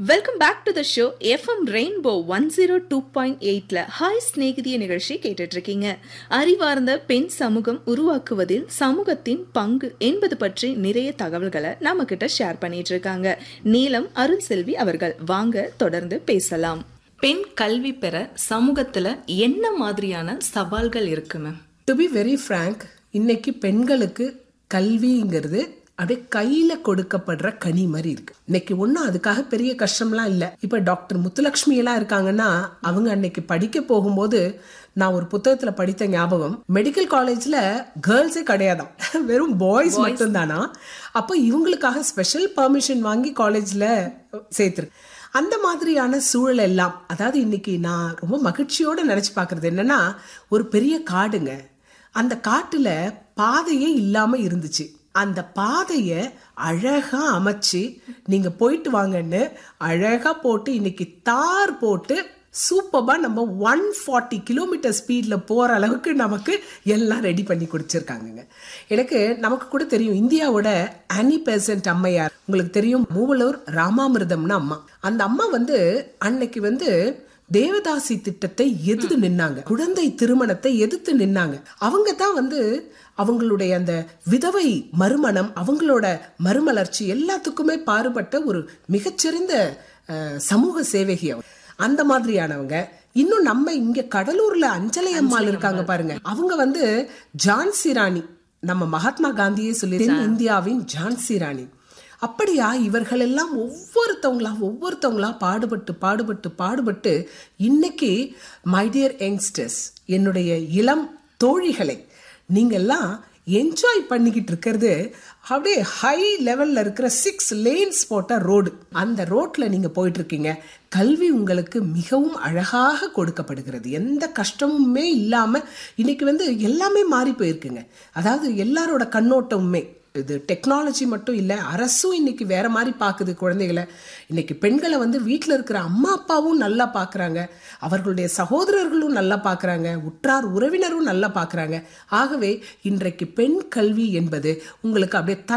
welcome back to the show FM rainbow one zero two point எயிட்ல hi ஸ்நேகிதிய நிகழ்ச்சி கேட்டுட்டு இருக்கீங்க அறிவார்ந்த பெண் சமூகம் உருவாக்குவதில் சமூகத்தின் பங்கு என்பது பற்றி நிறைய தகவல்களை நம்ம கிட்ட ஷேர் பண்ணிட்டு இருக்காங்க நீலம் அருள் செல்வி அவர்கள் வாங்க தொடர்ந்து பேசலாம் பெண் கல்வி பெற சமூகத்துல என்ன மாதிரியான சவால்கள் இருக்கு ma'am to be very frank இன்னைக்கு பெண்களுக்கு கல்விங்கிறது அப்படியே கையில கொடுக்கப்படுற கனி மாதிரி இருக்கு இன்னைக்கு ஒன்றும் அதுக்காக பெரிய கஷ்டம்லாம் இல்லை இப்போ டாக்டர் முத்துலட்சுமி எல்லாம் இருக்காங்கன்னா அவங்க அன்னைக்கு படிக்க போகும்போது நான் ஒரு புத்தகத்துல படித்த ஞாபகம் மெடிக்கல் காலேஜ்ல கேர்ள்ஸே கிடையாதாம் வெறும் பாய்ஸ் மட்டும்தானா அப்போ இவங்களுக்காக ஸ்பெஷல் பர்மிஷன் வாங்கி காலேஜ்ல சேர்த்துருக்கு அந்த மாதிரியான சூழல் எல்லாம் அதாவது இன்னைக்கு நான் ரொம்ப மகிழ்ச்சியோட நினைச்சு பார்க்கறது என்னன்னா ஒரு பெரிய காடுங்க அந்த காட்டுல பாதையே இல்லாம இருந்துச்சு அந்த பாதைய அழகா அமைச்சு நீங்க போயிட்டு வாங்கன்னு அழகா போட்டு இன்னைக்கு தார் போட்டு சூப்பர்பா நம்ம ஒன் ஃபார்ட்டி கிலோமீட்டர் ஸ்பீட்ல போற அளவுக்கு நமக்கு எல்லாம் ரெடி பண்ணி கொடுத்துருக்காங்கங்க எனக்கு நமக்கு கூட தெரியும் இந்தியாவோட அனி பெசன்ட் அம்மையார் உங்களுக்கு தெரியும் மூவலூர் ராமாமிர்தம்னு அம்மா அந்த அம்மா வந்து அன்னைக்கு வந்து தேவதாசி திட்டத்தை எதிர்த்து நின்னாங்க குழந்தை திருமணத்தை எதிர்த்து நின்னாங்க அவங்க தான் வந்து அவங்களுடைய அந்த விதவை மறுமணம் அவங்களோட மறுமலர்ச்சி எல்லாத்துக்குமே பாடுபட்ட ஒரு மிகச்சிறந்த அஹ், சமூக சேவகி அவங்க அந்த மாதிரியானவங்க இன்னும் நம்ம இங்க கடலூர்ல அஞ்சலை அம்மாள் இருக்காங்க பாருங்க அவங்க வந்து ஜான்சி ராணி நம்ம மகாத்மா காந்தியே சொல்லி தென் இந்தியாவின் ஜான்சி ராணி அப்படியா இவர்கள் எல்லாம் ஒவ்வொருத்தவங்களா ஒவ்வொருத்தவங்களா பாடுபட்டு பாடுபட்டு பாடுபட்டு இன்னைக்கு மை டியர் யங்ஸ்டர்ஸ் என்னுடைய இளம் தோழிகளை நீங்கெல்லாம் என்ஜாய் பண்ணிக்கிட்டு இருக்கிறது அப்படியே ஹை லெவல்ல இருக்கிற சிக்ஸ் லேன்ஸ் போட்ட ரோடு அந்த ரோட்ல நீங்க போயிட்டு இருக்கீங்க கல்வி உங்களுக்கு மிகவும் அழகாக கொடுக்கப்படுகிறது எந்த கஷ்டமுமே இல்லாம இன்னைக்கு வந்து எல்லாமே மாறி போயிருக்குங்க அதாவது எல்லாரோட கண்ணோட்டமுமே இது டெக்னாலஜி மட்டும் இல்லை அரசும் இன்னைக்கு வேற மாதிரி பார்க்குது குழந்தைகளை இன்னைக்கு பெண்களை வந்து வீட்டில் இருக்கிற அம்மா அப்பாவும் நல்லா பார்க்குறாங்க அவர்களுடைய சகோதரர்களும் நல்லா பார்க்குறாங்க உற்றார் உறவினரும் நல்லா பார்க்குறாங்க ஆகவே இன்றைக்கு பெண் கல்வி என்பது உங்களுக்கு அப்படியே